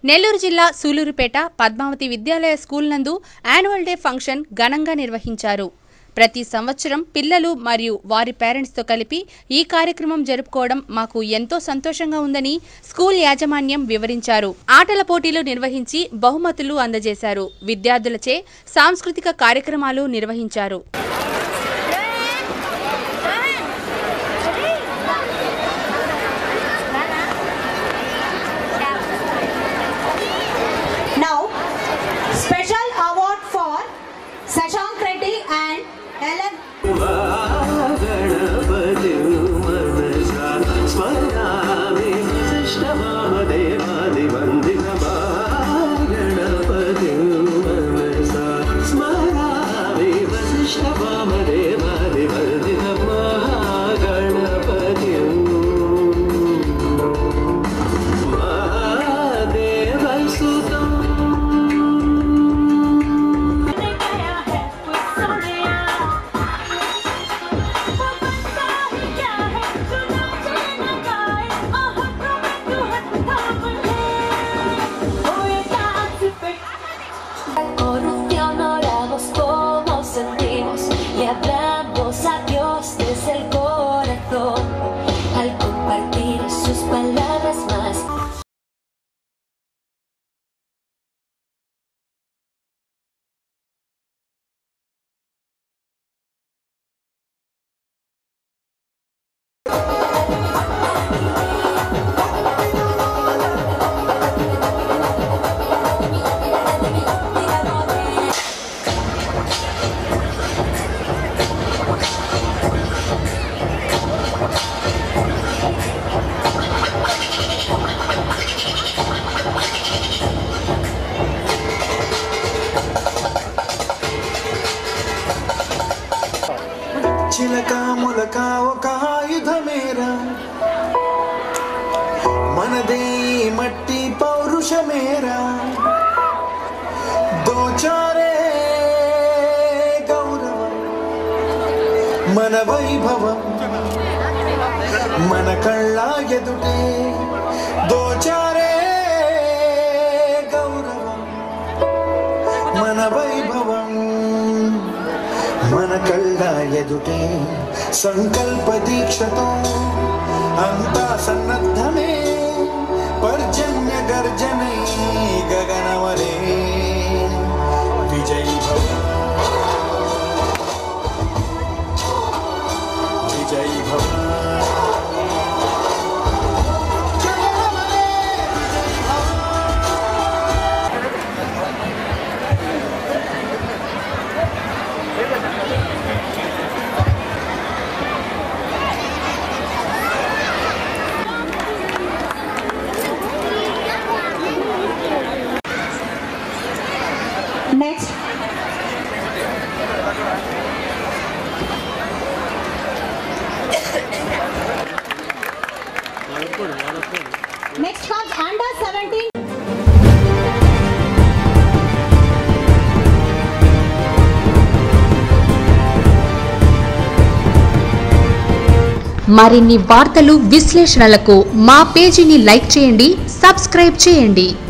నెల్లూరు జిల్లా సూలూరుపేట పద్మావతి విద్యాలయ స్కూల్ నందు annual day function ఘనంగా నిర్వహించారు ప్రతి సంవత్సరం పిల్లలు మరియు వారి పేరెంట్స్తో కలిపి ఈ కార్యక్రమం జరుపుకోవడం మాకు ఎంతో సంతోషంగా ఉందని స్కూల్ యాజమాన్యం వివరించారు ఆటల పోటీలు నిర్వహించి బహుమతులు అందజేశారు విద్యార్థులచే సాంస్కృతిక కార్యక్రమాలు నిర్వహించారు Now, special award for Sashank Reddy and Ellen Corrupción, oramos como sentimos y hablamos a Dios desde el corazón al compartir sus palabras más. చిలక ములక ఒక ఆయుధమేరా మనదే ఈ మట్టి పౌరుషమేరా దోచారే గౌరవం మన వైభవం మన కళ్ళ ఎదుటే దోచారే గౌరవం మన వైభవం మన కళ్ళ ఎదుటే సంకల్ప దీక్షతో అంతా సన్నద్ధమే పర్జన్య గర్జనై గగనవలే విజయ్ భవ విజయ్ భవ Next. Next comes under 17. మరిన్ని వార్తలు విశ్లేషణలకు మా పేజీని లైక్ చేయండి సబ్స్క్రైబ్ చేయండి